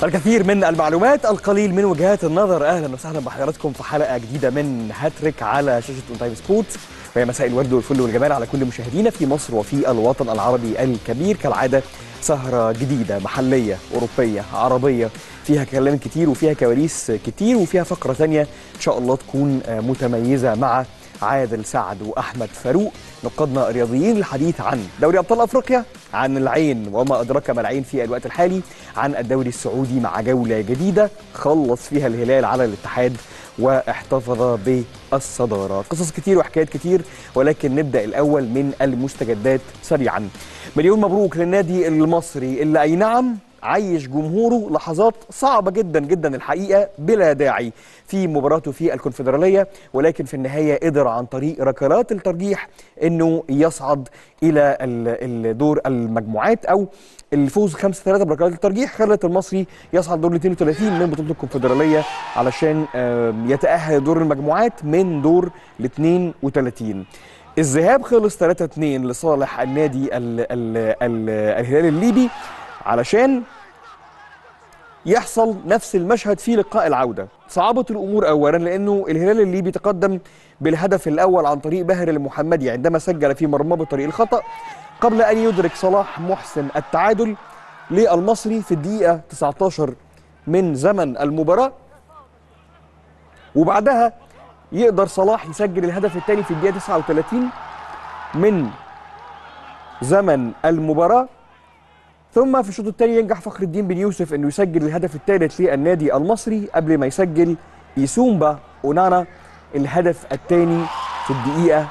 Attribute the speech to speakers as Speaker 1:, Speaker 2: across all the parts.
Speaker 1: الكثير من المعلومات القليل من وجهات النظر اهلا وسهلا بحضراتكم في حلقه جديده من هاتريك على شاشه اون تايم سبورت وهي مساء الورد والفل والجمال على كل مشاهدينا في مصر وفي الوطن العربي الكبير كالعاده سهره جديده محليه اوروبيه عربيه فيها كلام كتير وفيها كواليس كتير وفيها فقره ثانيه ان شاء الله تكون متميزه مع عادل سعد واحمد فاروق نقادنا الرياضيين الحديث عن دوري ابطال افريقيا عن العين وما ادراك ما العين في الوقت الحالي عن الدوري السعودي مع جوله جديده خلص فيها الهلال على الاتحاد واحتفظ بالصداره قصص كتير وحكايات كتير ولكن نبدا الاول من المستجدات سريعا مليون مبروك للنادي المصري اللي اي نعم عيش جمهوره لحظات صعبة جدا جدا الحقيقة بلا داعي في مباراته في الكونفدرالية ولكن في النهاية قدر عن طريق ركلات الترجيح انه يصعد الى الدور المجموعات او الفوز 5 3 بركلات الترجيح خلت المصري يصعد دور ال 32 من بطولة الكونفدرالية علشان يتأهل دور المجموعات من دور ال 32 الذهاب خلص 3 2 لصالح النادي ال ال ال الهلال الليبي علشان يحصل نفس المشهد في لقاء العودة صعبت الأمور أولا لأنه الهلال الليبي تقدم بالهدف الأول عن طريق باهر المحمدي عندما سجل في مرماه بطريق الخطأ قبل أن يدرك صلاح محسن التعادل للمصري في الدقيقة 19 من زمن المباراة وبعدها يقدر صلاح يسجل الهدف الثاني في الدقيقة 39 من زمن المباراة ثم في الشوط الثاني ينجح فخر الدين بن يوسف انه يسجل الهدف الثالث للنادي المصري قبل ما يسجل يسومبا اونانا الهدف الثاني في الدقيقة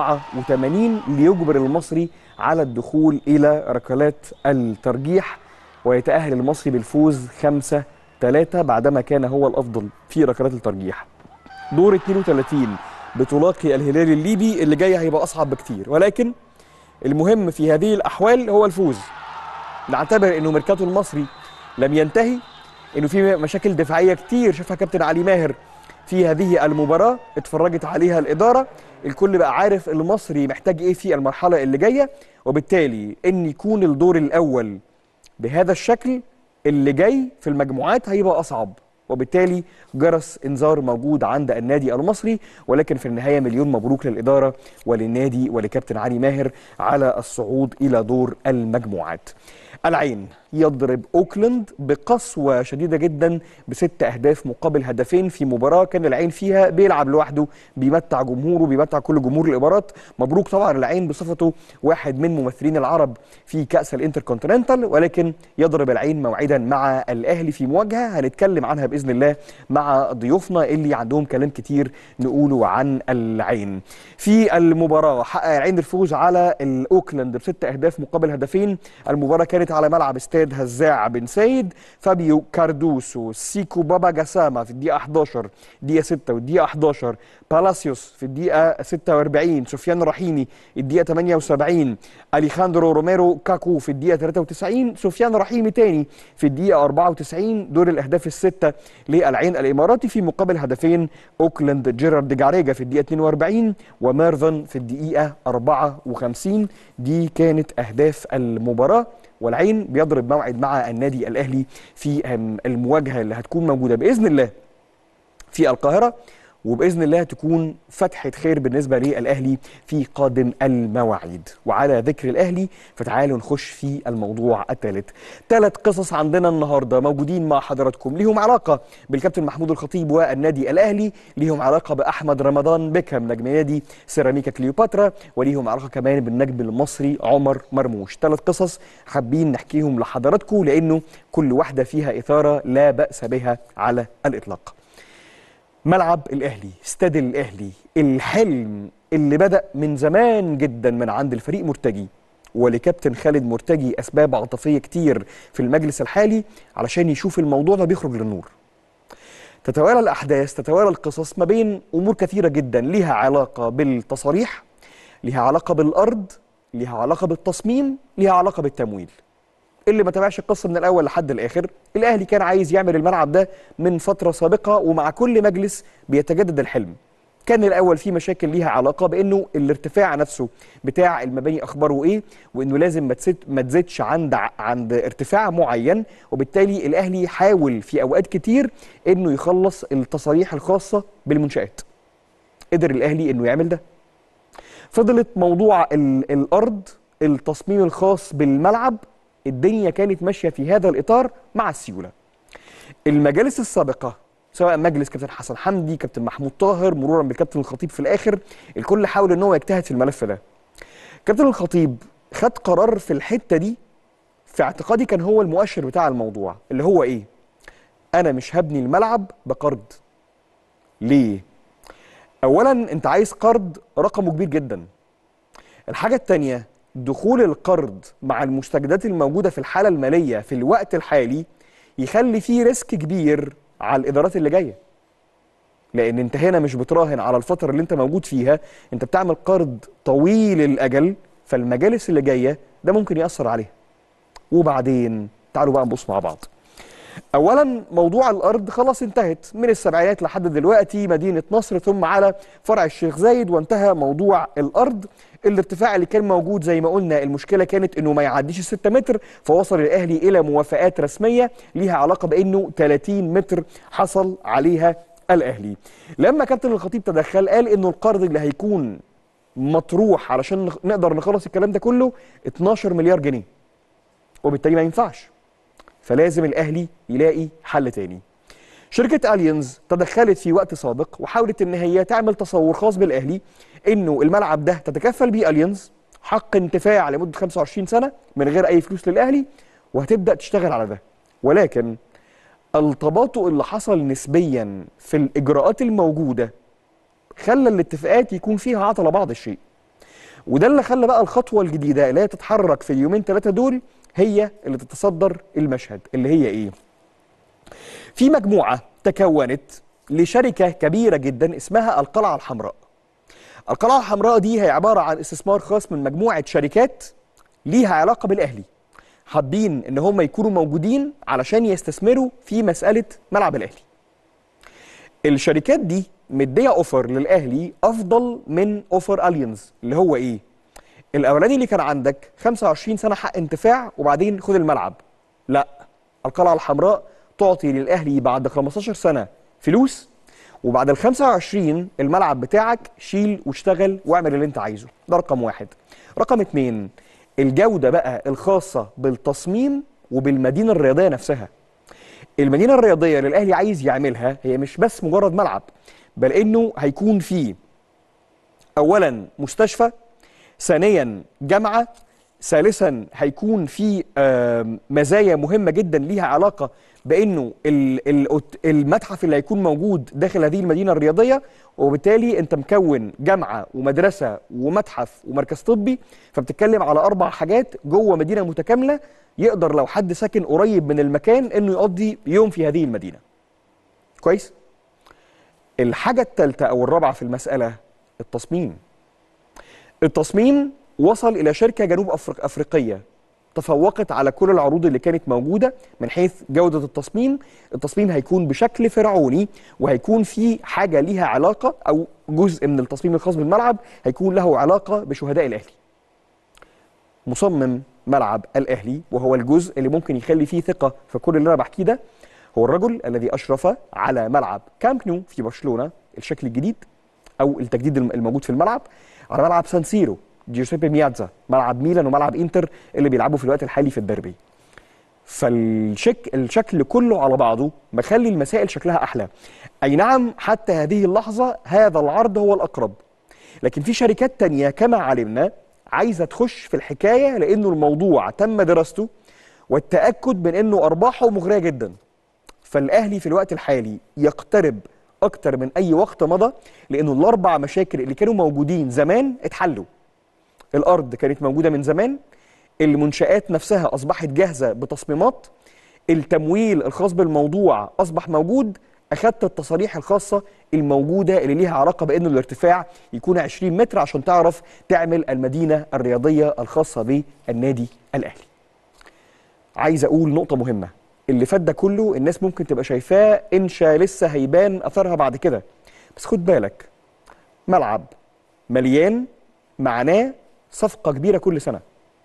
Speaker 1: 84 ليجبر المصري على الدخول إلى ركلات الترجيح ويتأهل المصري بالفوز 5 3 بعدما كان هو الأفضل في ركلات الترجيح. دور 32 بتلاقي الهلال الليبي اللي جاي هيبقى أصعب بكتير ولكن المهم في هذه الأحوال هو الفوز نعتبر انه ميركاتو المصري لم ينتهي انه في مشاكل دفاعيه كتير شافها كابتن علي ماهر في هذه المباراه اتفرجت عليها الاداره الكل بقى عارف المصري محتاج ايه في المرحله اللي جايه وبالتالي ان يكون الدور الاول بهذا الشكل اللي جاي في المجموعات هيبقى اصعب وبالتالي جرس انذار موجود عند النادي المصري ولكن في النهايه مليون مبروك للاداره وللنادي ولكابتن علي ماهر على الصعود الى دور المجموعات. العين يضرب اوكلاند بقسوه شديده جدا بست اهداف مقابل هدفين في مباراه كان العين فيها بيلعب لوحده بيمتع جمهوره بيمتع كل جمهور الامارات مبروك طبعا العين بصفته واحد من ممثلين العرب في كاس الانتركونتيننتال ولكن يضرب العين موعدا مع الاهلي في مواجهه هنتكلم عنها باذن الله مع ضيوفنا اللي عندهم كلام كتير نقوله عن العين في المباراه حقق العين الفوز على الاوكلاند بست اهداف مقابل هدفين المباراه كانت على ملعب استاد هزاع بن سيد فابيو كاردوسو سيكو بابا جسامة في الدقيقة 11 دقيقة 6 والدقيقة 11 بالاسيوس في الدقيقة 46 سفيان رحيمي الدقيقة 78 أليخاندرو روميرو كاكو في الدقيقة 93 سفيان رحيمي تاني في الدقيقة 94 دور الأهداف الستة للعين الإماراتي في مقابل هدفين أوكلاند جيرارد جاريجا في الدقيقة 42 وميرفن في الدقيقة 54 دي كانت أهداف المباراة والعين بيضرب موعد مع النادي الاهلي في المواجهه اللي هتكون موجوده باذن الله في القاهره وباذن الله تكون فتحه خير بالنسبه للاهلي في قادم المواعيد وعلى ذكر الاهلي فتعالوا نخش في الموضوع الثالث ثلاث قصص عندنا النهارده موجودين مع حضراتكم ليهم علاقه بالكابتن محمود الخطيب والنادي الاهلي ليهم علاقه باحمد رمضان بيكهام نجم نادي سيراميكا كليوباترا وليهم علاقه كمان بالنجم المصري عمر مرموش ثلاث قصص حابين نحكيهم لحضراتكم لانه كل واحده فيها اثاره لا باس بها على الاطلاق ملعب الاهلي استاد الاهلي الحلم اللي بدا من زمان جدا من عند الفريق مرتجي ولكابتن خالد مرتجي اسباب عاطفيه كتير في المجلس الحالي علشان يشوف الموضوع ده بيخرج للنور تتوالى الاحداث تتوالى القصص ما بين امور كثيره جدا ليها علاقه بالتصاريح ليها علاقه بالارض ليها علاقه بالتصميم ليها علاقه بالتمويل اللي ما تابعش القصه من الاول لحد الاخر الاهلي كان عايز يعمل الملعب ده من فتره سابقه ومع كل مجلس بيتجدد الحلم كان الاول في مشاكل ليها علاقه بانه الارتفاع نفسه بتاع المباني اخباره ايه وانه لازم ما تزيد ما تزيدش عند عند ارتفاع معين وبالتالي الاهلي حاول في اوقات كتير انه يخلص التصاريح الخاصه بالمنشات قدر الاهلي انه يعمل ده فضلت موضوع ال- الارض التصميم الخاص بالملعب الدنيا كانت ماشيه في هذا الاطار مع السيوله المجالس السابقه سواء مجلس كابتن حسن حمدي كابتن محمود طاهر مرورا بالكابتن الخطيب في الاخر الكل حاول ان هو يجتهد في الملف ده كابتن الخطيب خد قرار في الحته دي في اعتقادي كان هو المؤشر بتاع الموضوع اللي هو ايه انا مش هبني الملعب بقرض ليه اولا انت عايز قرض رقمه كبير جدا الحاجه الثانيه دخول القرض مع المستجدات الموجوده في الحاله الماليه في الوقت الحالي يخلي فيه ريسك كبير على الادارات اللي جايه لان انت هنا مش بتراهن على الفتره اللي انت موجود فيها انت بتعمل قرض طويل الاجل فالمجالس اللي جايه ده ممكن ياثر عليها وبعدين تعالوا بقى نبص مع بعض اولا موضوع الارض خلاص انتهت من السبعينات لحد دلوقتي مدينه نصر ثم على فرع الشيخ زايد وانتهى موضوع الارض الارتفاع اللي كان موجود زي ما قلنا المشكله كانت انه ما يعديش 6 متر فوصل الاهلي الى موافقات رسميه ليها علاقه بانه 30 متر حصل عليها الاهلي لما كابتن الخطيب تدخل قال انه القرض اللي هيكون مطروح علشان نخ- نقدر نخلص الكلام ده كله 12 مليار جنيه وبالتالي ما ينفعش فلازم الاهلي يلاقي حل تاني شركة الينز تدخلت في وقت سابق وحاولت ان هي تعمل تصور خاص بالاهلي انه الملعب ده تتكفل بيه الينز حق انتفاع لمدة 25 سنة من غير اي فلوس للاهلي وهتبدأ تشتغل على ده ولكن التباطؤ اللي حصل نسبيا في الاجراءات الموجودة خلى الاتفاقات يكون فيها عطلة بعض الشيء وده اللي خلى بقى الخطوة الجديدة اللي هي تتحرك في اليومين ثلاثة دول هي اللي تتصدر المشهد اللي هي ايه؟ في مجموعة تكونت لشركة كبيرة جدا اسمها القلعة الحمراء. القلعة الحمراء دي هي عبارة عن استثمار خاص من مجموعة شركات ليها علاقة بالأهلي. حابين إن هم يكونوا موجودين علشان يستثمروا في مسألة ملعب الأهلي. الشركات دي مدية أوفر للأهلي أفضل من أوفر ألينز اللي هو إيه؟ الاولاني اللي كان عندك 25 سنه حق انتفاع وبعدين خد الملعب لا القلعه الحمراء تعطي للاهلي بعد 15 سنه فلوس وبعد ال 25 الملعب بتاعك شيل واشتغل واعمل اللي انت عايزه ده رقم واحد رقم اتنين الجوده بقى الخاصه بالتصميم وبالمدينه الرياضيه نفسها المدينه الرياضيه اللي الاهلي عايز يعملها هي مش بس مجرد ملعب بل انه هيكون فيه اولا مستشفى ثانيا جامعه ثالثا هيكون في آم، مزايا مهمه جدا ليها علاقه بانه ال- ال- المتحف اللي هيكون موجود داخل هذه المدينه الرياضيه وبالتالي انت مكون جامعه ومدرسه ومتحف ومركز طبي فبتتكلم على اربع حاجات جوه مدينه متكامله يقدر لو حد ساكن قريب من المكان انه يقضي يوم في هذه المدينه كويس الحاجه الثالثه او الرابعه في المساله التصميم التصميم وصل إلى شركة جنوب أفريق أفريقية تفوقت على كل العروض اللي كانت موجودة من حيث جودة التصميم التصميم هيكون بشكل فرعوني وهيكون في حاجة ليها علاقة أو جزء من التصميم الخاص بالملعب هيكون له علاقة بشهداء الأهلي مصمم ملعب الأهلي وهو الجزء اللي ممكن يخلي فيه ثقة في كل اللي أنا بحكيه ده هو الرجل الذي أشرف على ملعب كامب نو في برشلونة الشكل الجديد او التجديد الم- الموجود في الملعب على ملعب سان سيرو جيوسيبي مياتزا ملعب ميلان وملعب انتر اللي بيلعبوا في الوقت الحالي في الديربي فالشك الشكل كله على بعضه مخلي المسائل شكلها احلى اي نعم حتى هذه اللحظه هذا العرض هو الاقرب لكن في شركات تانية كما علمنا عايزه تخش في الحكايه لانه الموضوع تم دراسته والتاكد من انه ارباحه مغريه جدا فالاهلي في الوقت الحالي يقترب اكتر من اي وقت مضى لانه الاربع مشاكل اللي كانوا موجودين زمان اتحلوا الارض كانت موجوده من زمان المنشآت نفسها اصبحت جاهزه بتصميمات التمويل الخاص بالموضوع اصبح موجود اخدت التصاريح الخاصه الموجوده اللي ليها علاقه بان الارتفاع يكون 20 متر عشان تعرف تعمل المدينه الرياضيه الخاصه بالنادي الاهلي عايز اقول نقطه مهمه اللي فات ده كله الناس ممكن تبقى شايفاه انشا لسه هيبان اثرها بعد كده بس خد بالك ملعب مليان معناه صفقه كبيره كل سنه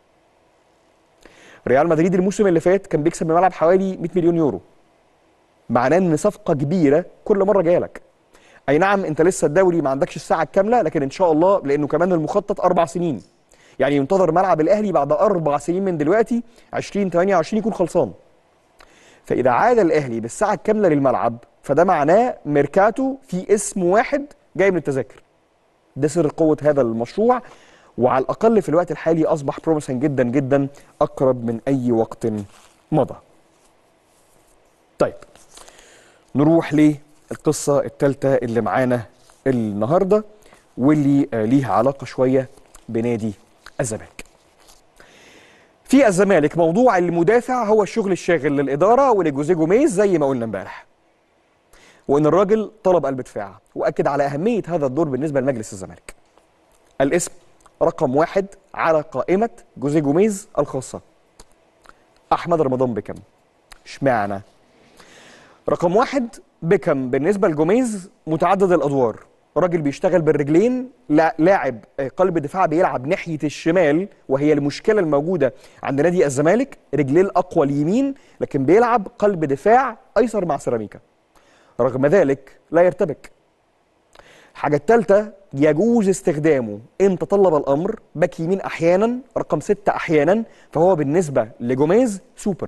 Speaker 1: ريال مدريد الموسم اللي فات كان بيكسب بملعب حوالي 100 مليون يورو معناه ان صفقه كبيره كل مره جايه لك اي نعم انت لسه الدوري ما عندكش الساعه الكامله لكن ان شاء الله لانه كمان المخطط اربع سنين يعني ينتظر ملعب الاهلي بعد اربع سنين من دلوقتي 2028 يكون خلصان فاذا عاد الاهلي بالساعه الكامله للملعب فده معناه ميركاتو في اسم واحد جاي من التذاكر ده سر قوه هذا المشروع وعلى الاقل في الوقت الحالي اصبح بروميسنج جدا جدا اقرب من اي وقت مضى طيب نروح للقصه الثالثه اللي معانا النهارده واللي آه، ليها علاقه شويه بنادي الزمالك في الزمالك موضوع المدافع هو الشغل الشاغل للاداره ولجوزيه جوميز زي ما قلنا امبارح وان الراجل طلب قلب دفاع واكد على اهميه هذا الدور بالنسبه لمجلس الزمالك الاسم رقم واحد على قائمه جوزيه جوميز الخاصه احمد رمضان بكم اشمعنى رقم واحد بيكم بالنسبه لجوميز متعدد الادوار راجل بيشتغل بالرجلين لا- لاعب آه، قلب دفاع بيلعب ناحيه الشمال وهي المشكله الموجوده عند نادي الزمالك رجليه الاقوى اليمين لكن بيلعب قلب دفاع ايسر مع سيراميكا رغم ذلك لا يرتبك الحاجة الثالثة يجوز استخدامه إن تطلب الأمر باك يمين أحيانا رقم ستة أحيانا فهو بالنسبة لجوميز سوبر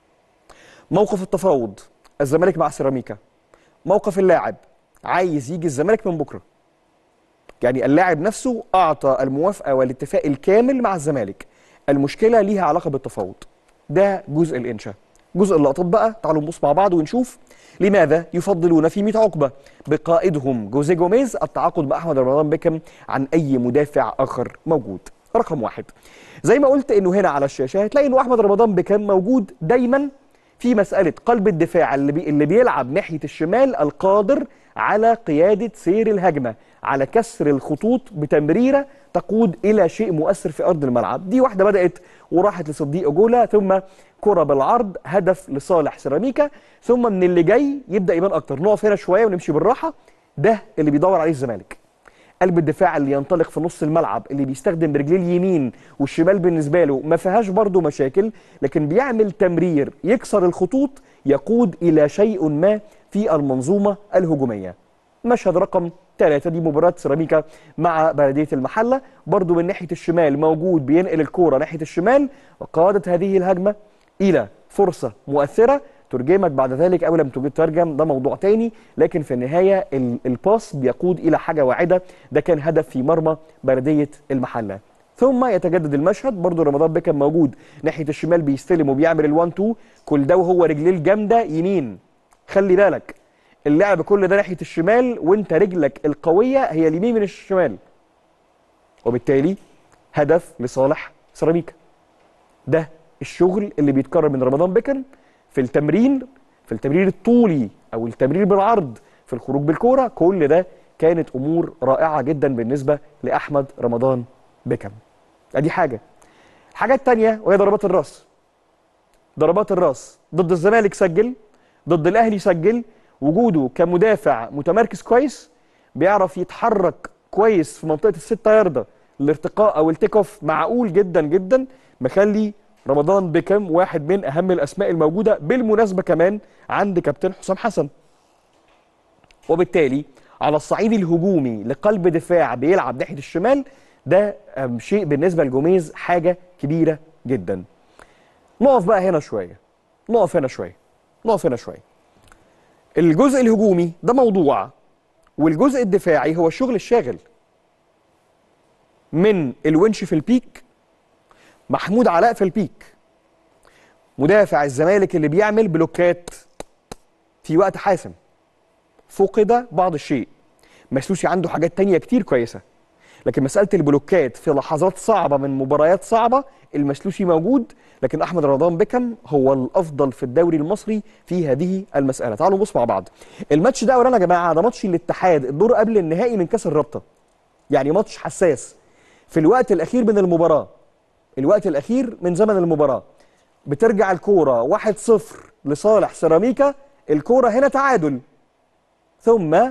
Speaker 1: موقف التفاوض الزمالك مع سيراميكا موقف اللاعب عايز يجي الزمالك من بكرة يعني اللاعب نفسه أعطى الموافقة والاتفاق الكامل مع الزمالك المشكلة ليها علاقة بالتفاوض ده جزء الإنشاء جزء اللقطات بقى تعالوا نبص مع بعض ونشوف لماذا يفضلون في 100 عقبة بقائدهم جوزيه جوميز التعاقد مع أحمد رمضان بيكم عن أي مدافع آخر موجود رقم واحد زي ما قلت انه هنا على الشاشه هتلاقي انه احمد رمضان بكم موجود دايما في مساله قلب الدفاع اللي, بي اللي بيلعب ناحيه الشمال القادر على قياده سير الهجمه على كسر الخطوط بتمريره تقود الى شيء مؤثر في ارض الملعب دي واحده بدات وراحت لصديق اجولا ثم كره بالعرض هدف لصالح سيراميكا ثم من اللي جاي يبدا يبان اكتر نقف هنا شويه ونمشي بالراحه ده اللي بيدور عليه الزمالك قلب الدفاع اللي ينطلق في نص الملعب اللي بيستخدم رجليه اليمين والشمال بالنسبه له ما فيهاش برضه مشاكل لكن بيعمل تمرير يكسر الخطوط يقود الى شيء ما في المنظومه الهجوميه. مشهد رقم ثلاثة دي مباراة سيراميكا مع بلدية المحلة برضو من ناحية الشمال موجود بينقل الكورة ناحية الشمال وقادت هذه الهجمة إلى فرصة مؤثرة ترجمت بعد ذلك او لم تترجم ده موضوع تاني لكن في النهايه ال- الباس بيقود الى حاجه واحده ده كان هدف في مرمى بلديه المحله ثم يتجدد المشهد برضو رمضان بيكم موجود ناحيه الشمال بيستلم وبيعمل ال1 2 كل ده وهو رجليه الجامده يمين خلي بالك اللعب كل ده ناحيه الشمال وانت رجلك القويه هي اليمين من الشمال وبالتالي هدف لصالح سيراميكا ده الشغل اللي بيتكرر من رمضان بيكم في التمرين في التمرير الطولي او التمرير بالعرض في الخروج بالكوره كل ده كانت امور رائعه جدا بالنسبه لاحمد رمضان بيكم ادي حاجه الحاجه الثانيه وهي ضربات الراس ضربات الراس ضد الزمالك سجل ضد الاهلي سجل وجوده كمدافع متمركز كويس بيعرف يتحرك كويس في منطقه الستة ياردة الارتقاء او التيك اوف معقول جدا جدا مخلي رمضان بيكم واحد من اهم الاسماء الموجوده بالمناسبه كمان عند كابتن حسام حسن وبالتالي على الصعيد الهجومي لقلب دفاع بيلعب ناحيه الشمال ده أم، شيء بالنسبه لجوميز حاجه كبيره جدا نقف بقى هنا شويه نقف هنا شويه نقف هنا شويه الجزء الهجومي ده موضوع والجزء الدفاعي هو الشغل الشاغل من الونش في البيك محمود علاء في البيك مدافع الزمالك اللي بيعمل بلوكات في وقت حاسم فقد بعض الشيء مسلوسي عنده حاجات تانية كتير كويسة لكن مسألة البلوكات في لحظات صعبة من مباريات صعبة المسلوسي موجود لكن أحمد رمضان بيكم هو الأفضل في الدوري المصري في هذه المسألة تعالوا نبص مع بعض الماتش ده أولا يا جماعة ده ماتش الاتحاد الدور قبل النهائي من كأس الرابطة يعني ماتش حساس في الوقت الأخير من المباراة الوقت الأخير من زمن المباراة بترجع الكورة 1-0 لصالح سيراميكا الكورة هنا تعادل ثم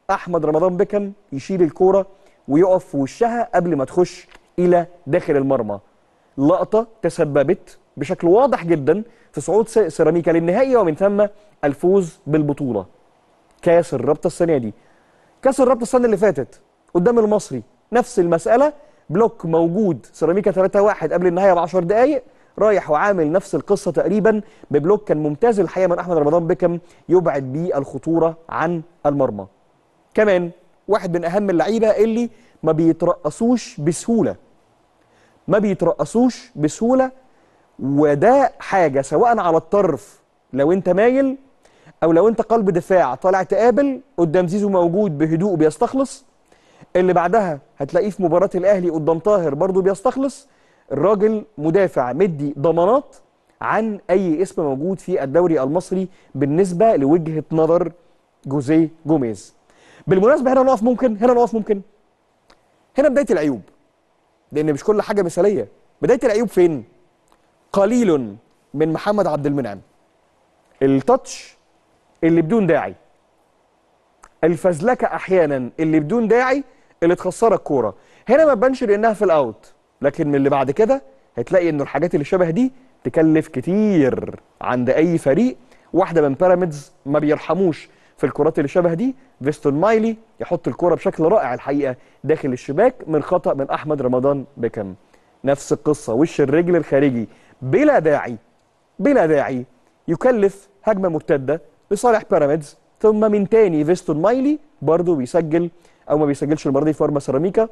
Speaker 1: احمد رمضان بيكم يشيل الكوره ويقف في وشها قبل ما تخش الى داخل المرمى لقطه تسببت بشكل واضح جدا في صعود س- سيراميكا للنهائي ومن ثم الفوز بالبطوله كاس الرابطه السنه دي كاس الرابطه السنه اللي فاتت قدام المصري نفس المساله بلوك موجود سيراميكا 3-1 قبل النهايه ب 10 دقائق رايح وعامل نفس القصه تقريبا ببلوك كان ممتاز الحقيقه من احمد رمضان بيكم يبعد بيه الخطوره عن المرمى كمان واحد من اهم اللعيبه اللي ما بيترقصوش بسهوله ما بيترقصوش بسهوله وده حاجه سواء على الطرف لو انت مايل او لو انت قلب دفاع طالع تقابل قدام زيزو موجود بهدوء بيستخلص اللي بعدها هتلاقيه في مباراه الاهلي قدام طاهر برضه بيستخلص الراجل مدافع مدي ضمانات عن اي اسم موجود في الدوري المصري بالنسبه لوجهه نظر جوزيه جوميز بالمناسبه هنا نقف ممكن هنا نقف ممكن هنا بدايه العيوب لان مش كل حاجه مثاليه بدايه العيوب فين قليل من محمد عبد المنعم التاتش اللي بدون داعي الفزلكه احيانا اللي بدون داعي اللي تخسرك كوره هنا ما تبانش لانها في الاوت لكن من اللي بعد كده هتلاقي انه الحاجات اللي شبه دي تكلف كتير عند اي فريق واحده من بيراميدز ما بيرحموش في الكرات اللي شبه دي فيستون مايلي يحط الكرة بشكل رائع الحقيقه داخل الشباك من خطا من احمد رمضان بيكم نفس القصه وش الرجل الخارجي بلا داعي بلا داعي يكلف هجمه مرتده لصالح بيراميدز ثم من تاني فيستون مايلي برضه بيسجل او ما بيسجلش المره دي في مرمى سيراميكا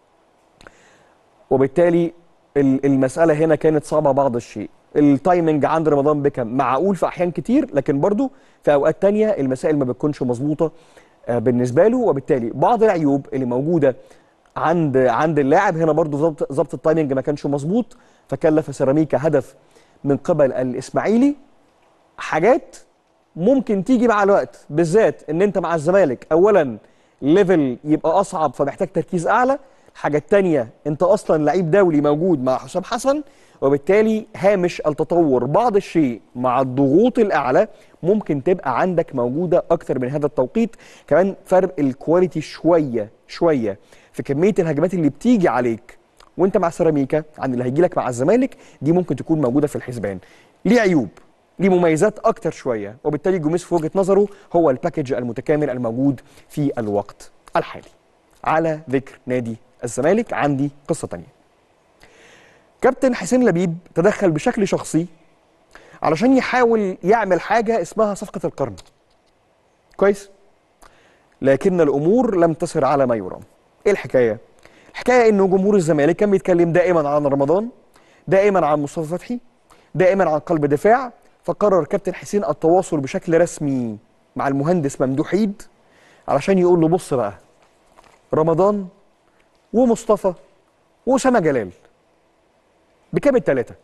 Speaker 1: وبالتالي ال- المساله هنا كانت صعبه بعض الشيء التايمنج عند رمضان بيكم معقول في احيان كتير لكن برضه في اوقات تانية المسائل ما بتكونش مظبوطه آه، بالنسبه له وبالتالي بعض العيوب اللي موجوده عند عند اللاعب هنا برضه ظبط ظبط التايمنج ما كانش مظبوط فكلف سيراميكا هدف من قبل الاسماعيلي حاجات ممكن تيجي مع الوقت بالذات ان انت مع الزمالك اولا ليفل يبقى اصعب فمحتاج تركيز اعلى الحاجه الثانيه انت اصلا لعيب دولي موجود مع حسام حسن وبالتالي هامش التطور بعض الشيء مع الضغوط الاعلى ممكن تبقى عندك موجوده اكتر من هذا التوقيت كمان فرق الكواليتي شويه شويه في كميه الهجمات اللي بتيجي عليك وانت مع سيراميكا عن اللي هيجي لك مع الزمالك دي ممكن تكون موجوده في الحسبان ليه عيوب ليه مميزات اكتر شويه وبالتالي جوميز في وجهه نظره هو الباكج المتكامل الموجود في الوقت الحالي على ذكر نادي الزمالك عندي قصه تانية كابتن حسين لبيب تدخل بشكل شخصي علشان يحاول يعمل حاجه اسمها صفقه القرن كويس لكن الامور لم تسر على ما يرام ايه الحكايه الحكايه انه جمهور الزمالك كان بيتكلم دائما عن رمضان دائما عن مصطفى فتحي دائما عن قلب دفاع فقرر كابتن حسين التواصل بشكل رسمي مع المهندس ممدوح عيد علشان يقول له بص بقى رمضان ومصطفى واسامه جلال بكام الثلاثه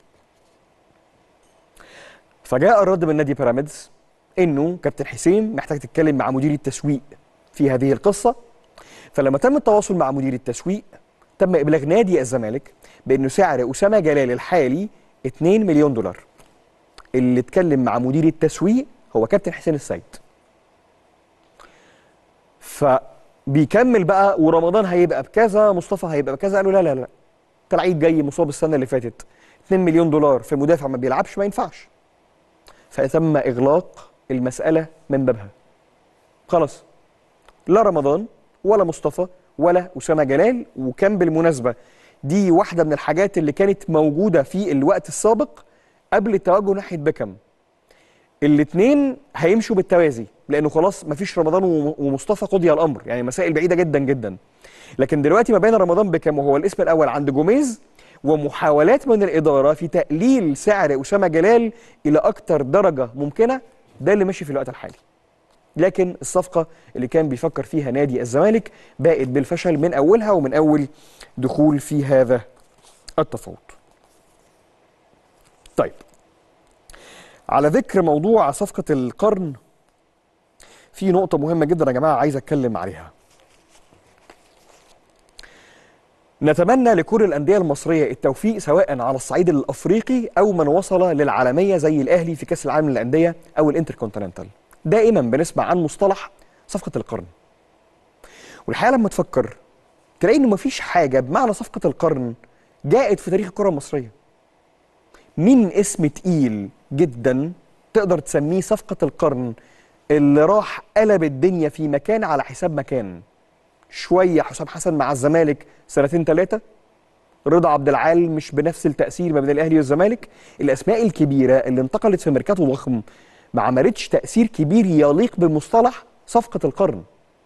Speaker 1: فجاء الرد من نادي بيراميدز انه كابتن حسين محتاج تتكلم مع مدير التسويق في هذه القصه فلما تم التواصل مع مدير التسويق تم ابلاغ نادي الزمالك بانه سعر اسامه جلال الحالي 2 مليون دولار اللي اتكلم مع مدير التسويق هو كابتن حسين السيد فبيكمل بقى ورمضان هيبقى بكذا مصطفى هيبقى بكذا قالوا لا لا لا انت لعيب جاي مصاب السنه اللي فاتت 2 مليون دولار في مدافع ما بيلعبش ما ينفعش فتم اغلاق المساله من بابها خلاص لا رمضان ولا مصطفى ولا اسامه جلال وكان بالمناسبه دي واحده من الحاجات اللي كانت موجوده في الوقت السابق قبل التوجه ناحيه بيكم الاثنين هيمشوا بالتوازي لانه خلاص مفيش رمضان وم- ومصطفى قضي الامر يعني مسائل بعيده جدا جدا لكن دلوقتي ما بين رمضان بيكم وهو الاسم الاول عند جوميز ومحاولات من الاداره في تقليل سعر اسامه جلال الى اكتر درجه ممكنه ده اللي ماشي في الوقت الحالي لكن الصفقة اللي كان بيفكر فيها نادي الزمالك باءت بالفشل من أولها ومن أول دخول في هذا التفاوض طيب على ذكر موضوع صفقة القرن في نقطة مهمة جدا يا جماعة عايز أتكلم عليها نتمنى لكل الأندية المصرية التوفيق سواء على الصعيد الأفريقي أو من وصل للعالمية زي الأهلي في كأس العالم للأندية أو الانتركونتيننتال دائما بنسمع عن مصطلح صفقة القرن والحقيقه لما تفكر تلاقي انه مفيش حاجه بمعنى صفقه القرن جاءت في تاريخ الكره المصريه مين اسم تقيل جدا تقدر تسميه صفقه القرن اللي راح قلب الدنيا في مكان على حساب مكان شويه حسام حسن مع الزمالك سنتين ثلاثه رضا عبد العال مش بنفس التاثير ما بين الاهلي والزمالك الاسماء الكبيره اللي انتقلت في ميركاتو ضخم ما عملتش تاثير كبير يليق بمصطلح صفقه القرن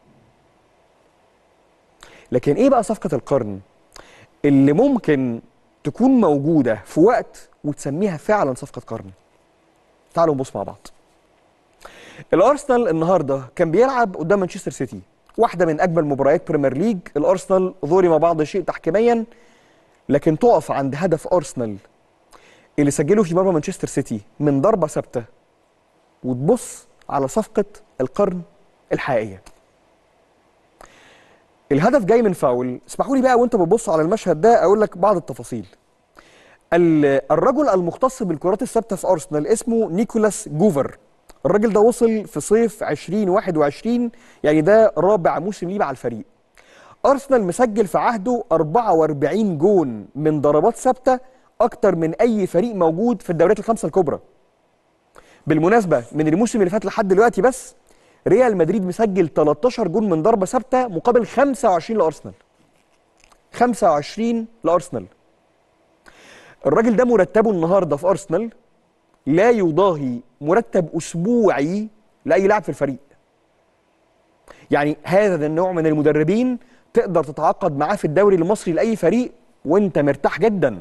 Speaker 1: لكن ايه بقى صفقه القرن اللي ممكن تكون موجوده في وقت وتسميها فعلا صفقه قرن تعالوا نبص مع بعض الارسنال النهارده كان بيلعب قدام مانشستر سيتي واحده من اجمل مباريات بريمير ليج الارسنال ظلم بعض الشيء تحكيميا لكن تقف عند هدف ارسنال اللي سجله في مرمى مانشستر سيتي من ضربه ثابته وتبص على صفقه القرن الحقيقيه الهدف جاي من فاول اسمحوا لي بقى وانت بتبص على المشهد ده اقول لك بعض التفاصيل ال- الرجل المختص بالكرات الثابته في ارسنال اسمه نيكولاس جوفر الراجل ده وصل في صيف 2021 يعني ده رابع موسم ليه مع الفريق ارسنال مسجل في عهده 44 جون من ضربات ثابته اكتر من اي فريق موجود في الدوريات الخمسه الكبرى بالمناسبه من الموسم اللي فات لحد دلوقتي بس ريال مدريد مسجل 13 جون من ضربه ثابته مقابل 25 لارسنال 25 لارسنال الراجل ده مرتبه النهارده في ارسنال لا يضاهي مرتب اسبوعي لاي لاعب في الفريق يعني هذا النوع من المدربين تقدر تتعاقد معاه في الدوري المصري لاي فريق وانت مرتاح جدا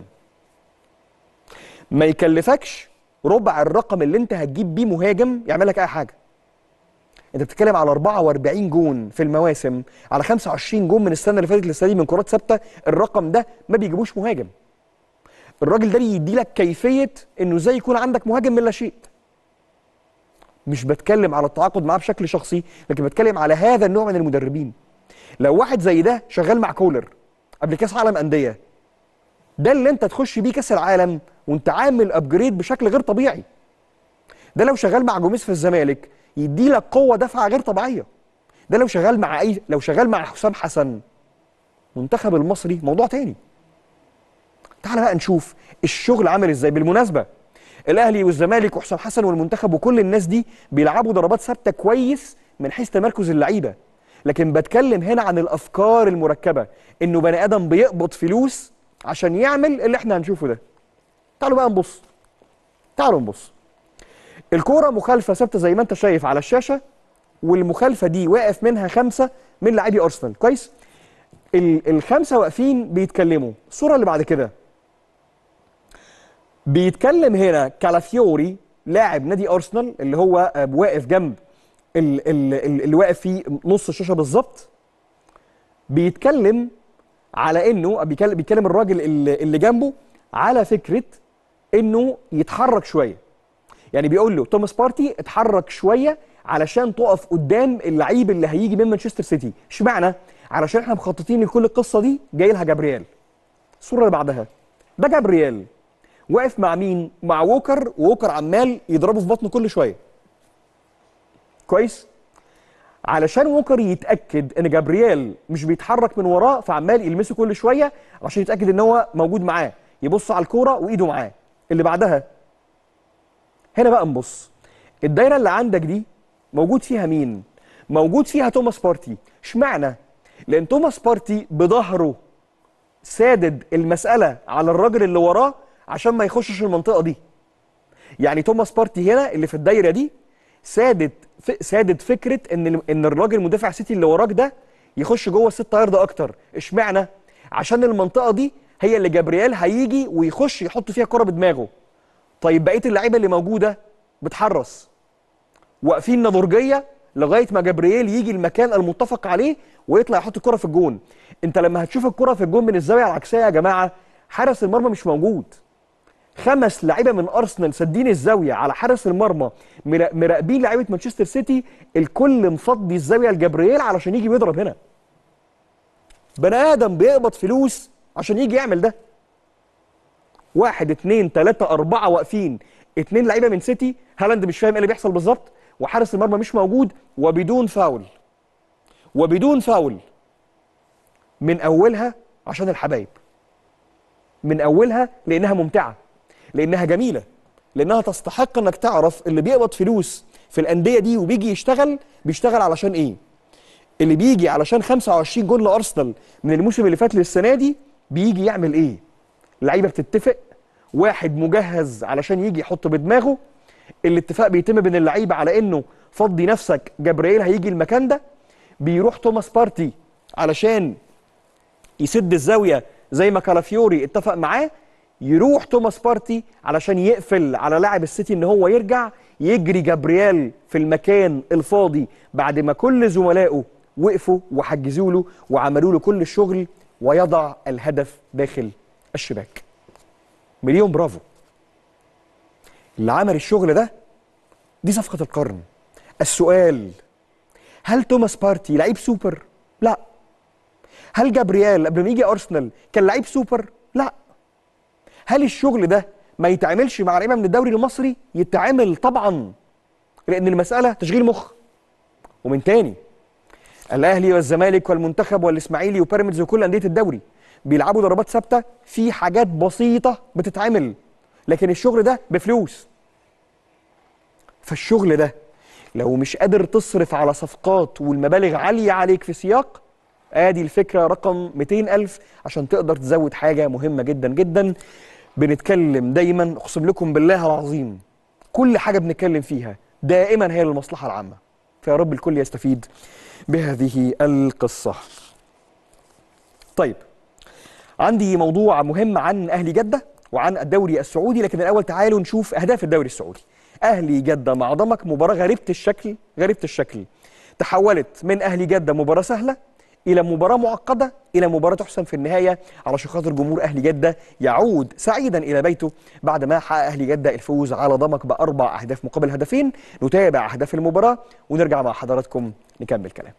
Speaker 1: ما يكلفكش ربع الرقم اللي انت هتجيب بيه مهاجم يعمل لك اي حاجه انت بتتكلم على 44 جون في المواسم على 25 جون من السنه اللي فاتت للسنه دي من كرات ثابته الرقم ده ما بيجيبوش مهاجم الراجل ده بيدي لك كيفيه انه ازاي يكون عندك مهاجم من لا شيء مش بتكلم على التعاقد معاه بشكل شخصي لكن بتكلم على هذا النوع من المدربين لو واحد زي ده شغال مع كولر قبل كاس عالم انديه ده اللي انت تخش بيه كاس العالم وانت عامل ابجريد بشكل غير طبيعي ده لو شغال مع جوميز في الزمالك يدي لك قوه دفعه غير طبيعيه ده لو شغال مع اي لو شغال مع حسام حسن منتخب المصري موضوع تاني تعال بقى نشوف الشغل عامل ازاي بالمناسبه الاهلي والزمالك وحسام حسن والمنتخب وكل الناس دي بيلعبوا ضربات ثابته كويس من حيث تمركز اللعيبه لكن بتكلم هنا عن الافكار المركبه انه بني ادم بيقبض فلوس عشان يعمل اللي احنا هنشوفه ده تعالوا بقى نبص تعالوا نبص الكوره مخالفه ثابته زي ما انت شايف على الشاشه والمخالفه دي واقف منها خمسه من لاعبي ارسنال كويس ال- الخمسه واقفين بيتكلموا الصوره اللي بعد كده بيتكلم هنا كالافيوري لاعب نادي ارسنال اللي هو آه، واقف جنب ال- ال- ال- اللي واقف فيه نص الشاشه بالظبط بيتكلم على انه بيكلم, بيكلم الراجل اللي, اللي جنبه على فكره انه يتحرك شويه يعني بيقول له توماس بارتي اتحرك شويه علشان تقف قدام اللعيب اللي هيجي من مانشستر سيتي اشمعنى علشان احنا مخططين لكل القصه دي جاي لها جابرييل الصوره اللي بعدها ده جابرييل واقف مع مين مع ووكر ووكر عمال يضربه في بطنه كل شويه كويس علشان ووكر يتاكد ان جابرييل مش بيتحرك من وراه فعمال يلمسه كل شويه عشان يتاكد ان هو موجود معاه يبص على الكوره وايده معاه اللي بعدها هنا بقى نبص الدايره اللي عندك دي موجود فيها مين موجود فيها توماس بارتي اشمعنى لان توماس بارتي بظهره سادد المساله على الراجل اللي وراه عشان ما يخشش المنطقه دي يعني توماس بارتي هنا اللي في الدايره دي سادت ف... سادت فكره ان ال- ان الراجل مدافع سيتي اللي وراك ده يخش جوه الست يارد اكتر اشمعنى عشان المنطقه دي هي اللي جابرييل هيجي ويخش يحط فيها كره بدماغه طيب بقيه اللعيبه اللي موجوده بتحرص واقفين نضرجيه لغايه ما جابرييل يجي المكان المتفق عليه ويطلع يحط الكره في الجون انت لما هتشوف الكره في الجون من الزاويه العكسيه يا جماعه حارس المرمى مش موجود خمس لعيبه من ارسنال سدين الزاويه على حارس المرمى مرا- مراقبين لعيبه مانشستر سيتي الكل مفضي الزاويه لجابرييل علشان يجي ويضرب هنا بني ادم بيقبض فلوس عشان يجي يعمل ده واحد اتنين تلاتة أربعة واقفين اتنين لعيبة من سيتي هالاند مش فاهم ايه اللي بيحصل بالظبط وحارس المرمى مش موجود وبدون فاول وبدون فاول من اولها عشان الحبايب من اولها لانها ممتعه لانها جميله لانها تستحق انك تعرف اللي بيقبض فلوس في الانديه دي وبيجي يشتغل بيشتغل علشان ايه اللي بيجي علشان 25 جول لارسنال من الموسم اللي فات للسنه دي بيجي يعمل ايه اللعيبه بتتفق واحد مجهز علشان يجي يحط بدماغه الاتفاق بيتم بين اللعيبه على انه فضي نفسك جبريل هيجي المكان ده بيروح توماس بارتي علشان يسد الزاويه زي ما كالافيوري اتفق معاه يروح توماس بارتي علشان يقفل على لاعب السيتي ان هو يرجع يجري جابرييل في المكان الفاضي بعد ما كل زملائه وقفوا وحجزوا له وعملوا له كل الشغل ويضع الهدف داخل الشباك مليون برافو اللي عمل الشغل ده دي صفقة القرن السؤال هل توماس بارتي لعيب سوبر؟ لا هل جابرييل قبل ما يجي ارسنال كان لعيب سوبر؟ لا هل الشغل ده ما يتعملش مع لعيبه من الدوري المصري؟ يتعمل طبعا لان المساله تشغيل مخ ومن تاني الاهلي والزمالك والمنتخب والاسماعيلي وبيراميدز وكل انديه الدوري بيلعبوا ضربات ثابته في حاجات بسيطه بتتعمل لكن الشغل ده بفلوس فالشغل ده لو مش قادر تصرف على صفقات والمبالغ عاليه عليك في سياق ادي الفكره رقم 200000 عشان تقدر تزود حاجه مهمه جدا جدا بنتكلم دايما اقسم لكم بالله العظيم كل حاجه بنتكلم فيها دائما هي للمصلحه العامه فيا رب الكل يستفيد بهذه القصه طيب عندي موضوع مهم عن اهلي جده وعن الدوري السعودي لكن الاول تعالوا نشوف اهداف الدوري السعودي اهلي جده مع ضمك مباراه غريبه الشكل غريبه الشكل تحولت من اهلي جده مباراه سهله الى مباراه معقده الى مباراه تحسم في النهايه علشان خاطر جمهور اهلي جده يعود سعيدا الى بيته بعد ما حقق اهلي جده الفوز على ضمك باربع اهداف مقابل هدفين نتابع اهداف المباراه ونرجع مع حضراتكم نكمل كلام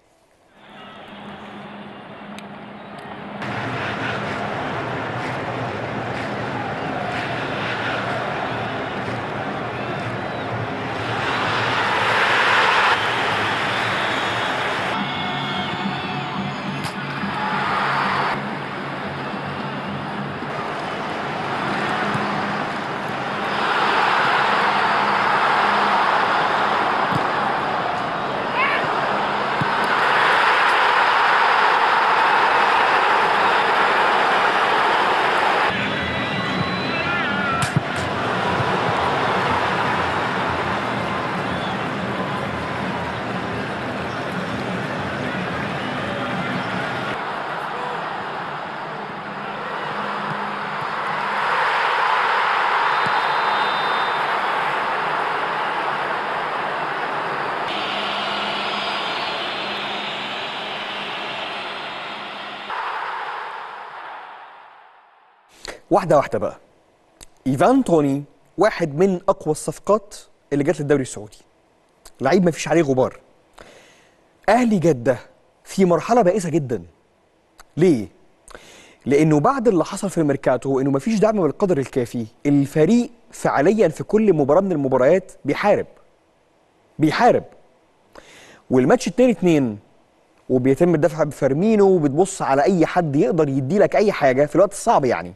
Speaker 1: واحده واحده بقى ايفان توني واحد من اقوى الصفقات اللي جت للدوري السعودي لعيب ما فيش عليه غبار اهلي جده في مرحله بائسه جدا ليه لانه بعد اللي حصل في الميركاتو انه ما فيش دعم بالقدر الكافي الفريق فعليا في كل مباراه من المباريات بيحارب بيحارب والماتش 2 2 وبيتم الدفع بفيرمينو وبتبص على اي حد يقدر يدي لك اي حاجه في الوقت الصعب يعني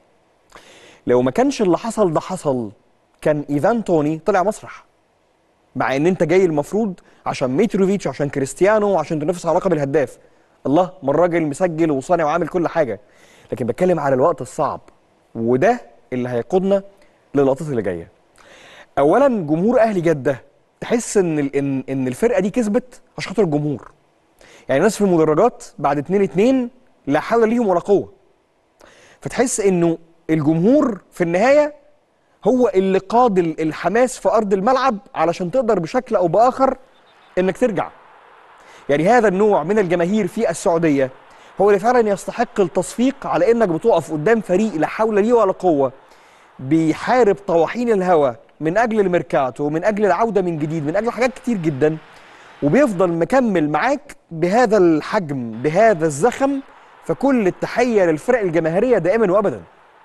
Speaker 1: لو ما كانش اللي حصل ده حصل كان ايفان توني طلع مسرح مع ان انت جاي المفروض عشان ميتروفيتش وعشان كريستيانو وعشان تنافس على لقب الهداف الله ما الراجل مسجل وصانع وعامل كل حاجه لكن بتكلم على الوقت الصعب وده اللي هيقودنا للقطات اللي جايه اولا جمهور اهلي جده تحس ان ال- ان ان الفرقه دي كسبت عشان خاطر الجمهور يعني الناس في المدرجات بعد 2 2 لا حول ليهم ولا قوه فتحس انه الجمهور في النهايه هو اللي قاد ال- الحماس في ارض الملعب علشان تقدر بشكل او باخر انك ترجع يعني هذا النوع من الجماهير في السعوديه هو اللي فعلا يستحق التصفيق على انك بتقف قدام فريق لا حول ليه ولا قوه بيحارب طواحين الهوى من اجل الميركاتو ومن اجل العوده من جديد من اجل حاجات كتير جدا وبيفضل مكمل معاك بهذا الحجم بهذا الزخم فكل التحيه للفرق الجماهيريه دائما وابدا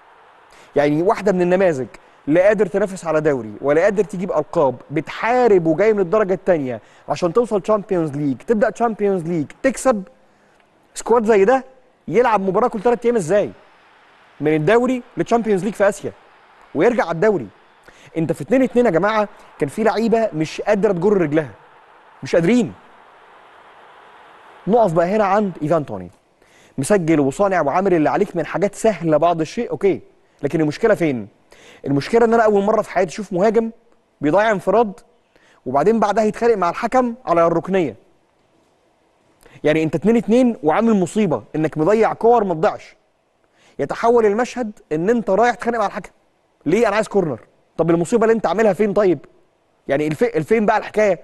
Speaker 1: يعني واحده من النماذج لا قادر تنافس على دوري ولا قادر تجيب القاب بتحارب وجاي من الدرجه الثانيه عشان توصل تشامبيونز ليج تبدا تشامبيونز ليج تكسب سكواد زي ده يلعب مباراه كل ثلاث ايام ازاي من الدوري للتشامبيونز ليج في اسيا ويرجع على الدوري انت في 2 2 يا جماعه كان في لعيبه مش قادره تجر رجلها مش قادرين نقف بقى هنا عند ايفان توني مسجل وصانع وعامل اللي عليك من حاجات سهله بعض الشيء اوكي لكن المشكله فين المشكله ان انا اول مره في حياتي اشوف مهاجم بيضيع انفراد وبعدين بعدها يتخانق مع الحكم على الركنيه يعني انت 2 2 وعامل مصيبه انك مضيع كور ما تضيعش يتحول المشهد ان انت رايح تتخانق مع الحكم ليه انا عايز كورنر طب المصيبه اللي انت عاملها فين طيب يعني الف... الفين بقى الحكايه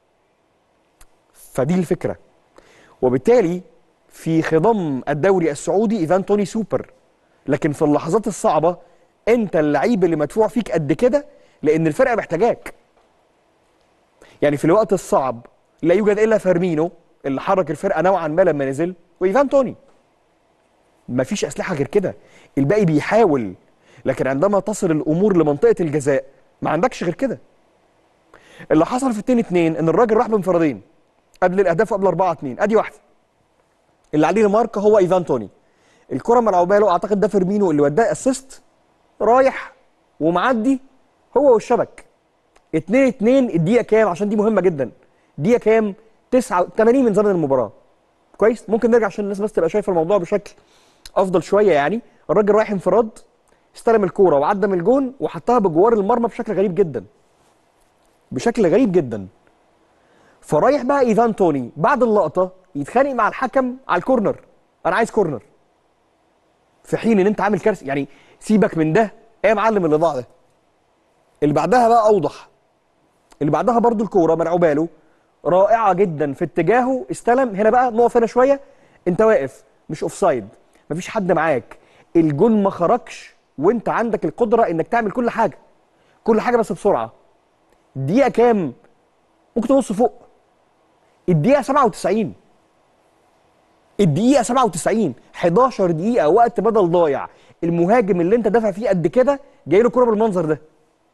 Speaker 1: فدي الفكره وبالتالي في خضم الدوري السعودي ايفان توني سوبر لكن في اللحظات الصعبه انت اللعيب اللي مدفوع فيك قد كده لان الفرقه محتاجاك يعني في الوقت الصعب لا يوجد الا فيرمينو اللي حرك الفرقه نوعا ما لما نزل وايفان توني مفيش اسلحه غير كده الباقي بيحاول لكن عندما تصل الامور لمنطقه الجزاء ما عندكش غير كده اللي حصل في 2 2 ان الراجل راح بانفرادين قبل الاهداف وقبل 4 2 ادي واحده اللي عليه الماركه هو ايفان توني الكره ملعوبه له اعتقد ده فيرمينو اللي وداه اسيست رايح ومعدي هو والشبك 2 2 الدقيقه كام عشان دي مهمه جدا دقيقه كام 9 80 من زمن المباراه كويس ممكن نرجع عشان الناس بس تبقى شايفه الموضوع بشكل افضل شويه يعني الراجل رايح انفراد استلم الكوره وعدى من الجون وحطها بجوار المرمى بشكل غريب جدا بشكل غريب جدا فرايح بقى ايفان توني بعد اللقطه يتخانق مع الحكم على الكورنر انا عايز كورنر في حين ان انت عامل كارثه يعني سيبك من ده ايه يا معلم اللي ضاع ده اللي بعدها بقى اوضح اللي بعدها برضو الكوره مرعوبه له رائعه جدا في اتجاهه استلم هنا بقى نقف هنا شويه انت واقف مش اوف سايد مفيش حد معاك الجون ما خرجش وانت عندك القدره انك تعمل كل حاجه كل حاجه بس بسرعه الدقيقه كام ممكن تبص فوق الدقيقه 97 الدقيقه 97 11 دقيقه وقت بدل ضايع المهاجم اللي انت دافع فيه قد كده جاي له كوره بالمنظر ده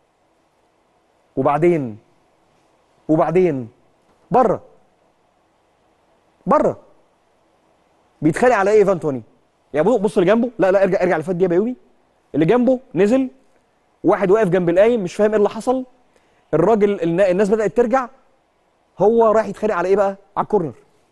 Speaker 1: وبعدين وبعدين بره بره بيتخانق على ايه ايفان توني يعني بص اللي جنبه لا لا ارجع ارجع لفات دي يا بيومي اللي جنبه نزل واحد واقف جنب القايم مش فاهم ايه اللي حصل الراجل الناس بدات ترجع هو رايح يتخانق على ايه بقى على الكورنر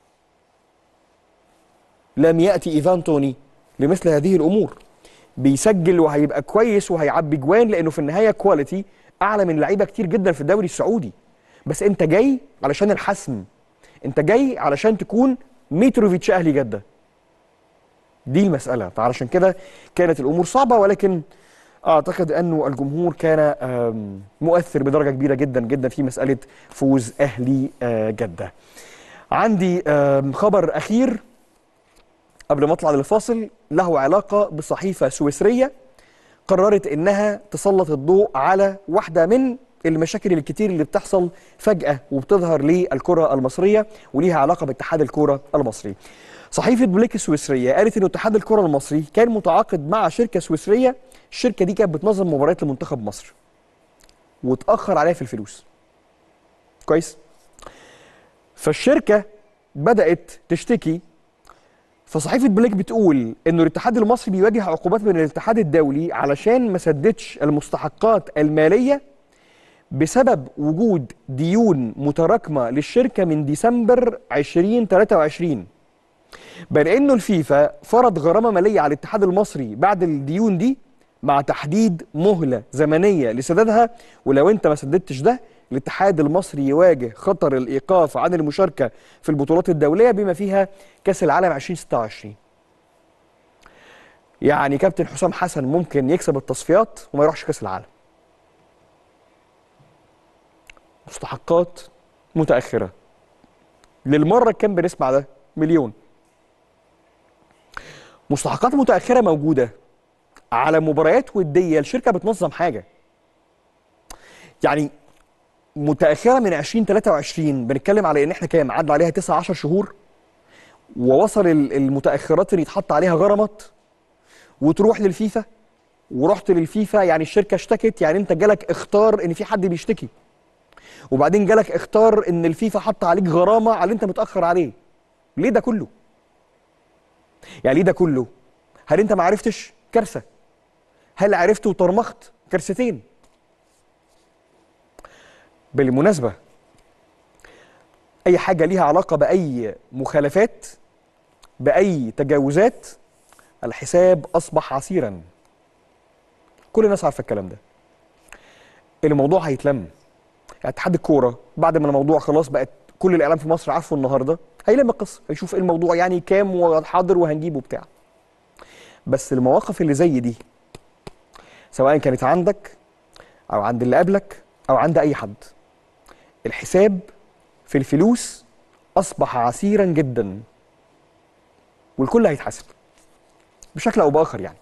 Speaker 1: لم ياتي ايفان توني لمثل هذه الامور بيسجل وهيبقى كويس وهيعبي جوان لانه في النهايه كواليتي اعلى من لعيبه كتير جدا في الدوري السعودي بس انت جاي علشان الحسم انت جاي علشان تكون ميتروفيتش اهلي جده دي المساله فعلشان كده كانت الامور صعبه ولكن اعتقد انه الجمهور كان مؤثر بدرجه كبيره جدا جدا في مساله فوز اهلي جده عندي خبر اخير قبل ما اطلع للفاصل له علاقه بصحيفه سويسريه قررت انها تسلط الضوء على واحده من المشاكل الكتير اللي بتحصل فجاه وبتظهر للكره المصريه وليها علاقه باتحاد الكره المصري. صحيفه بليك السويسريه قالت ان اتحاد الكره المصري كان متعاقد مع شركه سويسريه، الشركه دي كانت بتنظم مباريات لمنتخب مصر. واتاخر عليها في الفلوس. كويس؟ فالشركه بدات تشتكي فصحيفه بليك بتقول انه الاتحاد المصري بيواجه عقوبات من الاتحاد الدولي علشان ما سددش المستحقات الماليه بسبب وجود ديون متراكمه للشركه من ديسمبر 2023 بل انه الفيفا فرض غرامه ماليه على الاتحاد المصري بعد الديون دي مع تحديد مهله زمنيه لسدادها ولو انت ما سددتش ده الاتحاد المصري يواجه خطر الايقاف عن المشاركه في البطولات الدوليه بما فيها كاس العالم 2026 يعني كابتن حسام حسن ممكن يكسب التصفيات وما يروحش كاس العالم مستحقات متاخره للمره كام بنسمع ده مليون مستحقات متاخره موجوده على مباريات وديه الشركه بتنظم حاجه يعني متاخره من 2023 بنتكلم على ان احنا كام عدى عليها 9 10 شهور ووصل المتاخرات اللي يتحط عليها غرامات وتروح للفيفا ورحت للفيفا يعني الشركه اشتكت يعني انت جالك اختار ان في حد بيشتكي وبعدين جالك اختار ان الفيفا حط عليك غرامه على اللي انت متاخر عليه ليه ده كله يعني ليه ده كله هل انت ما عرفتش كارثه هل عرفت وطرمخت كارثتين بالمناسبه اي حاجه ليها علاقه باي مخالفات باي تجاوزات الحساب اصبح عسيرا كل الناس عارفه الكلام ده الموضوع هيتلم يعني اتحاد الكوره بعد ما الموضوع خلاص بقت كل الاعلام في مصر عارفه النهارده هيلم القصه هيشوف ايه الموضوع يعني كام وحاضر وهنجيبه بتاع بس المواقف اللي زي دي سواء كانت عندك او عند اللي قبلك او عند اي حد الحساب في الفلوس اصبح عسيرا جدا والكل هيتحاسب بشكل او باخر يعني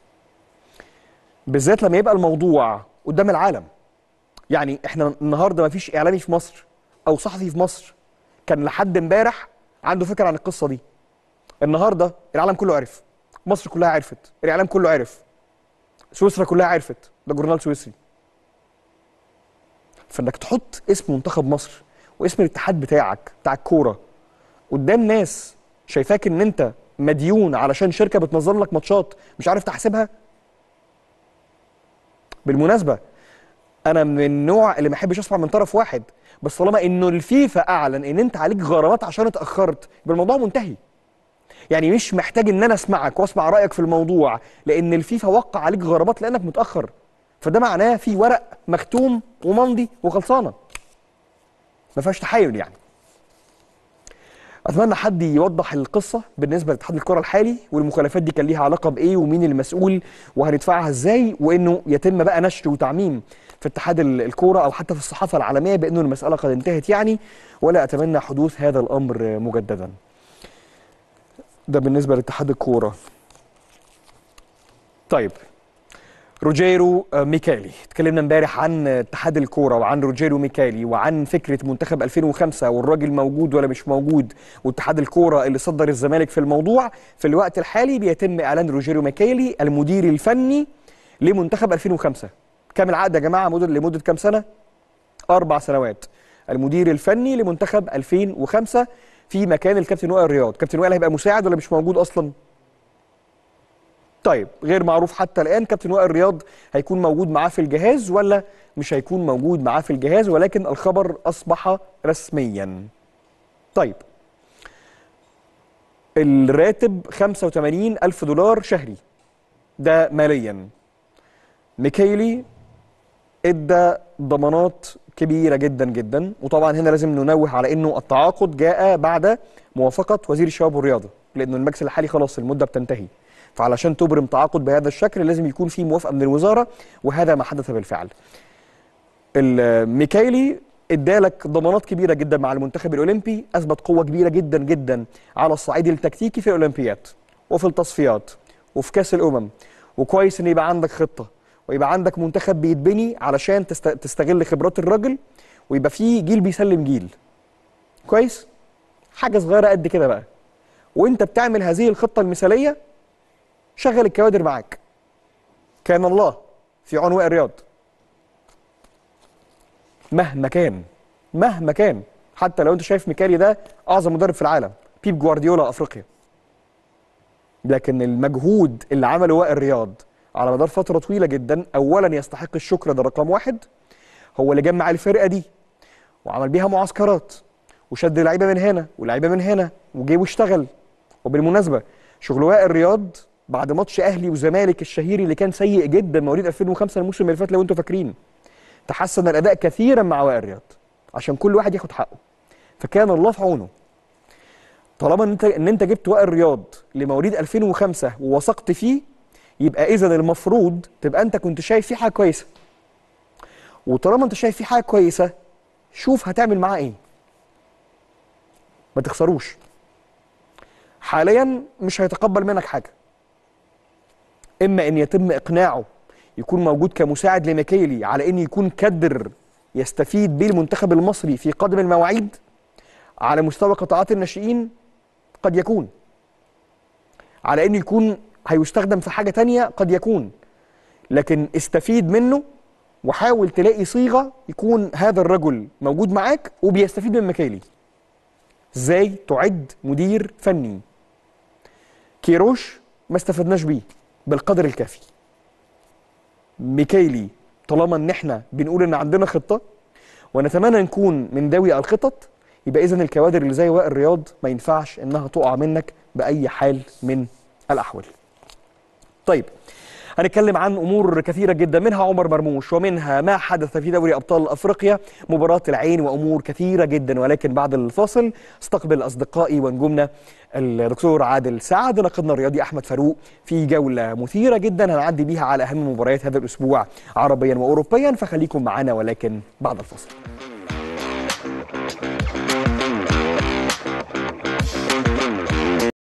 Speaker 1: بالذات لما يبقى الموضوع قدام العالم يعني احنا النهارده ما فيش اعلامي في مصر او صحفي في مصر كان لحد امبارح عنده فكره عن القصه دي النهارده العالم كله عرف مصر كلها عرفت الاعلام كله عرف سويسرا كلها عرفت ده جورنال سويسري فانك تحط اسم منتخب مصر واسم الاتحاد بتاعك بتاع الكوره قدام ناس شايفاك ان انت مديون علشان شركه بتنظم لك ماتشات مش عارف تحسبها بالمناسبه انا من النوع اللي ما احبش اسمع من طرف واحد بس طالما انه الفيفا اعلن ان انت عليك غرامات عشان اتاخرت يبقى الموضوع منتهي يعني مش محتاج ان انا اسمعك واسمع رايك في الموضوع لان الفيفا وقع عليك غرامات لانك متاخر فده معناه في ورق مختوم وممضي وخلصانه ما فيهاش تحايل يعني اتمنى حد يوضح القصه بالنسبه لاتحاد الكره الحالي والمخالفات دي كان ليها علاقه بايه ومين المسؤول وهندفعها ازاي وانه يتم بقى نشر وتعميم في اتحاد ال- الكوره او حتى في الصحافه العالميه بانه المساله قد انتهت يعني ولا اتمنى حدوث هذا الامر مجددا. ده بالنسبه لاتحاد الكوره. طيب روجيرو آه، ميكالي اتكلمنا امبارح عن اتحاد الكوره وعن روجيرو ميكالي وعن فكره منتخب 2005 والراجل موجود ولا مش موجود واتحاد الكوره اللي صدر الزمالك في الموضوع في الوقت الحالي بيتم اعلان روجيرو ميكالي المدير الفني لمنتخب 2005 كام العقد يا جماعه مدة لمده كام سنه اربع سنوات المدير الفني لمنتخب 2005 في مكان الكابتن وائل رياض كابتن وائل هيبقى مساعد ولا مش موجود اصلا طيب غير معروف حتى الان كابتن وائل رياض هيكون موجود معاه في الجهاز ولا مش هيكون موجود معاه في الجهاز ولكن الخبر اصبح رسميا طيب الراتب 85 ألف دولار شهري ده ماليا ميكايلي ادى ضمانات كبيره جدا جدا وطبعا هنا لازم ننوه على انه التعاقد جاء بعد موافقه وزير الشباب والرياضه لانه المجلس الحالي خلاص المده بتنتهي فعلشان تبرم تعاقد بهذا الشكل لازم يكون في موافقه من الوزاره وهذا ما حدث بالفعل الميكايلي ادالك ضمانات كبيره جدا مع المنتخب الاولمبي اثبت قوه كبيره جدا جدا على الصعيد التكتيكي في الاولمبيات وفي التصفيات وفي كاس الامم وكويس ان يبقى عندك خطه ويبقى عندك منتخب بيتبني علشان تست- تستغل خبرات الراجل ويبقى فيه جيل بيسلم جيل كويس حاجه صغيره قد كده بقى وانت بتعمل هذه الخطه المثاليه شغل الكوادر معاك كان الله في عنواء الرياض مهما كان مهما كان حتى لو انت شايف ميكالي ده اعظم مدرب في العالم بيب جوارديولا افريقيا لكن المجهود اللي عمله وائل رياض على مدار فتره طويله جدا اولا يستحق الشكر ده رقم واحد هو اللي جمع الفرقه دي وعمل بيها معسكرات وشد لعيبه من هنا ولعيبه من هنا وجه واشتغل وبالمناسبه شغل وائل رياض بعد ماتش اهلي وزمالك الشهيري اللي كان سيء جدا مواليد 2005 الموسم اللي فات لو انتوا فاكرين تحسن الاداء كثيرا مع وائل رياض عشان كل واحد ياخد حقه فكان الله في عونه طالما ان انت ان انت جبت وائل رياض لمواليد 2005 ووثقت فيه يبقى اذا المفروض تبقى انت كنت شايف فيه حاجه كويسه وطالما انت شايف فيه حاجه كويسه شوف هتعمل معاه ايه ما تخسروش حاليا مش هيتقبل منك حاجه اما ان يتم اقناعه يكون موجود كمساعد لميكيلي على ان يكون كدر يستفيد به المنتخب المصري في قادم المواعيد على مستوى قطاعات الناشئين قد يكون على ان يكون هيستخدم في حاجه تانية قد يكون لكن استفيد منه وحاول تلاقي صيغه يكون هذا الرجل موجود معاك وبيستفيد من ميكيلي ازاي تعد مدير فني كيروش ما استفدناش بيه بالقدر الكافي ميكايلي طالما ان احنا بنقول ان عندنا خطه ونتمنى نكون من ذوي الخطط يبقى اذا الكوادر اللي زي وائل رياض ما ينفعش انها تقع منك باي حال من الاحوال. طيب هنتكلم عن امور كثيره جدا منها عمر مرموش ومنها ما حدث في دوري ابطال افريقيا مباراه العين وامور كثيره جدا ولكن بعد الفاصل استقبل اصدقائي ونجومنا الدكتور عادل سعد ناقدنا الرياضي احمد فاروق في جوله مثيره جدا هنعدي بيها على اهم مباريات هذا الاسبوع عربيا واوروبيا فخليكم معنا ولكن بعد الفاصل